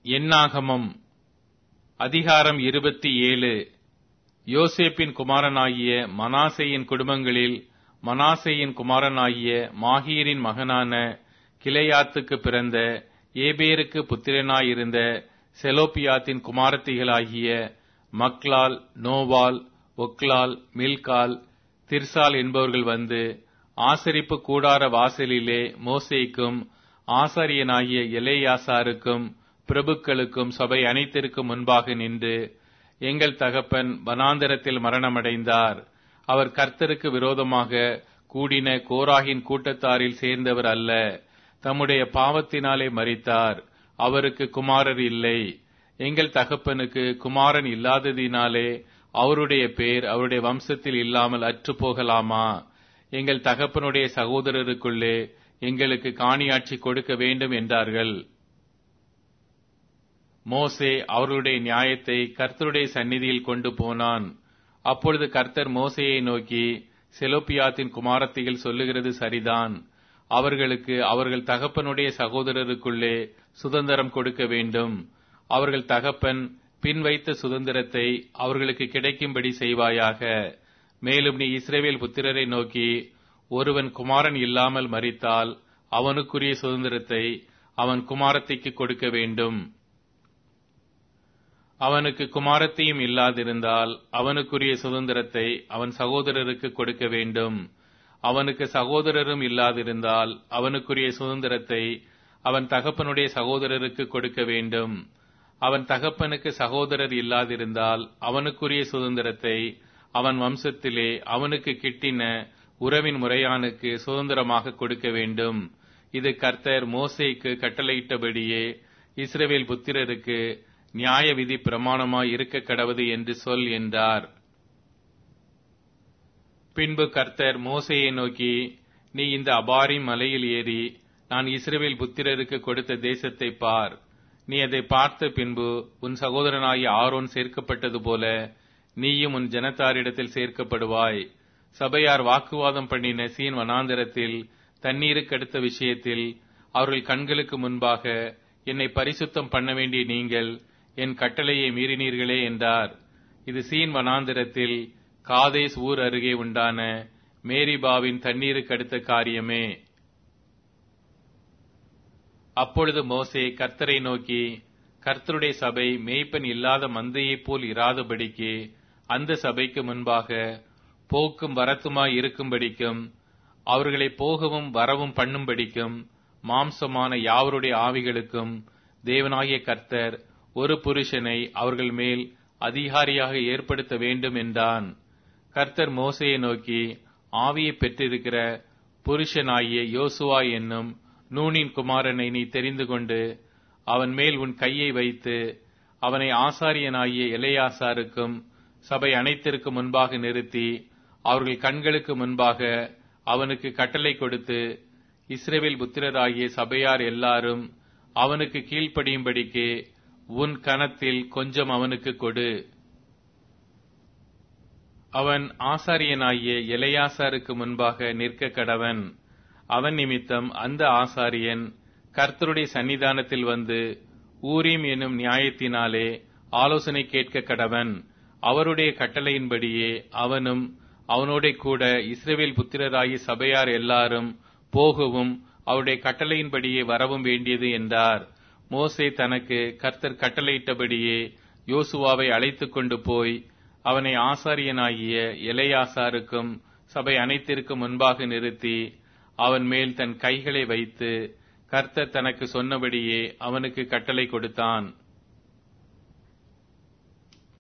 எண்ணாகமம் அதிகாரம் இருபத்தி ஏழு யோசேப்பின் குமாரனாகிய மனாசேயின் குடும்பங்களில் மனாசேயின் குமாரனாகிய மாகீரின் மகனான கிளையாத்துக்கு பிறந்த ஏபேருக்கு புத்திரனாயிருந்த செலோப்பியாத்தின் குமாரத்திகளாகிய மக்லால் நோவால் ஒக்லால் மில்கால் திர்சால் என்பவர்கள் வந்து ஆசரிப்பு கூடார வாசலிலே மோசேக்கும் ஆசாரியனாகிய எலேயாசாருக்கும் பிரபுக்களுக்கும் சபை அனைத்திற்கும் முன்பாக நின்று எங்கள் தகப்பன் வனாந்தரத்தில் மரணமடைந்தார் அவர் கர்த்தருக்கு விரோதமாக கூடின கோராகின் கூட்டத்தாரில் சேர்ந்தவர் அல்ல தம்முடைய பாவத்தினாலே மரித்தார் அவருக்கு குமாரர் இல்லை எங்கள் தகப்பனுக்கு குமாரன் இல்லாததினாலே அவருடைய பேர் அவருடைய வம்சத்தில் இல்லாமல் அற்று போகலாமா எங்கள் தகப்பனுடைய சகோதரருக்குள்ளே எங்களுக்கு காணியாட்சி கொடுக்க வேண்டும் என்றார்கள் மோசே அவர்களுடைய நியாயத்தை கர்த்தருடைய சந்நிதியில் கொண்டு போனான் அப்பொழுது கர்த்தர் மோசேயை நோக்கி செலோப்பியாத்தின் குமாரத்திகள் சொல்லுகிறது சரிதான் அவர்களுக்கு அவர்கள் தகப்பனுடைய சகோதரருக்குள்ளே சுதந்திரம் கொடுக்க வேண்டும் அவர்கள் தகப்பன் பின் வைத்த சுதந்திரத்தை அவர்களுக்கு கிடைக்கும்படி செய்வாயாக மேலும் நீ இஸ்ரேவேல் புத்திரரை நோக்கி ஒருவன் குமாரன் இல்லாமல் மறித்தால் அவனுக்குரிய சுதந்திரத்தை அவன் குமாரத்திக்கு கொடுக்க வேண்டும் அவனுக்கு குமாரத்தையும் இல்லாதிருந்தால் அவனுக்குரிய சுதந்திரத்தை அவன் சகோதரருக்கு கொடுக்க வேண்டும் அவனுக்கு சகோதரரும் இல்லாதிருந்தால் அவனுக்குரிய சுதந்திரத்தை அவன் தகப்பனுடைய சகோதரருக்கு கொடுக்க வேண்டும் அவன் தகப்பனுக்கு சகோதரர் இல்லாதிருந்தால் அவனுக்குரிய சுதந்திரத்தை அவன் வம்சத்திலே அவனுக்கு கிட்டின உறவின் முறையானுக்கு சுதந்திரமாக கொடுக்க வேண்டும் இது கர்த்தர் மோசேக்கு கட்டளையிட்டபடியே இஸ்ரேவேல் புத்திரருக்கு நியாய விதி பிரமாணமாய் இருக்க கடவது என்று சொல் என்றார் பின்பு கர்த்தர் மோசையை நோக்கி நீ இந்த அபாரி மலையில் ஏறி நான் இஸ்ரேவேல் புத்திரருக்கு கொடுத்த தேசத்தை பார் நீ அதை பார்த்த பின்பு உன் சகோதரனாகிய ஆரோன் சேர்க்கப்பட்டது போல நீயும் உன் ஜனத்தாரிடத்தில் சேர்க்கப்படுவாய் சபையார் வாக்குவாதம் பண்ணின சீன் வனாந்திரத்தில் தண்ணீருக்கு அடுத்த விஷயத்தில் அவர்கள் கண்களுக்கு முன்பாக என்னை பரிசுத்தம் பண்ண வேண்டிய நீங்கள் என் கட்டளையை மீறினீர்களே என்றார் இது சீன் வனாந்திரத்தில் காதேஸ் ஊர் அருகே உண்டான மேரிபாவின் தண்ணீருக்கு அடுத்த காரியமே அப்பொழுது மோசே கர்த்தரை நோக்கி கர்த்தருடைய சபை மேய்ப்பன் இல்லாத மந்தையைப் போல் இராதபடிக்கு அந்த சபைக்கு முன்பாக போக்கும் வரத்துமாய் இருக்கும்படிக்கும் அவர்களை போகவும் வரவும் பண்ணும்படிக்கும் மாம்சமான யாவருடைய ஆவிகளுக்கும் தேவனாகிய கர்த்தர் ஒரு புருஷனை அவர்கள் மேல் அதிகாரியாக ஏற்படுத்த வேண்டும் என்றான் கர்த்தர் மோசையை நோக்கி ஆவியை பெற்றிருக்கிற புருஷனாகிய யோசுவா என்னும் நூனின் குமாரனை நீ தெரிந்து கொண்டு அவன் மேல் உன் கையை வைத்து அவனை ஆசாரியனாகிய இளையாசாருக்கும் சபை அனைத்திற்கு முன்பாக நிறுத்தி அவர்கள் கண்களுக்கு முன்பாக அவனுக்கு கட்டளை கொடுத்து இஸ்ரேவேல் புத்திரராகிய சபையார் எல்லாரும் அவனுக்கு கீழ்ப்படியும்படிக்கு உன் கணத்தில் கொஞ்சம் அவனுக்கு கொடு அவன் ஆசாரியனாகிய இளையாசாருக்கு முன்பாக நிற்க கடவன் அவன் நிமித்தம் அந்த ஆசாரியன் கர்த்தருடைய சன்னிதானத்தில் வந்து ஊரீம் என்னும் நியாயத்தினாலே ஆலோசனை கேட்க கடவன் அவருடைய கட்டளையின்படியே அவனும் அவனோட கூட இஸ்ரேவேல் புத்திரராகி சபையார் எல்லாரும் போகவும் அவருடைய கட்டளையின்படியே வரவும் வேண்டியது என்றார் மோசே தனக்கு கர்த்தர் கட்டளையிட்டபடியே யோசுவாவை அழைத்துக் கொண்டு போய் அவனை ஆசாரியனாகிய எலையாசாருக்கும் சபை அனைத்திற்கும் முன்பாக நிறுத்தி அவன் மேல் தன் கைகளை வைத்து கர்த்தர் தனக்கு சொன்னபடியே அவனுக்கு கட்டளை கொடுத்தான்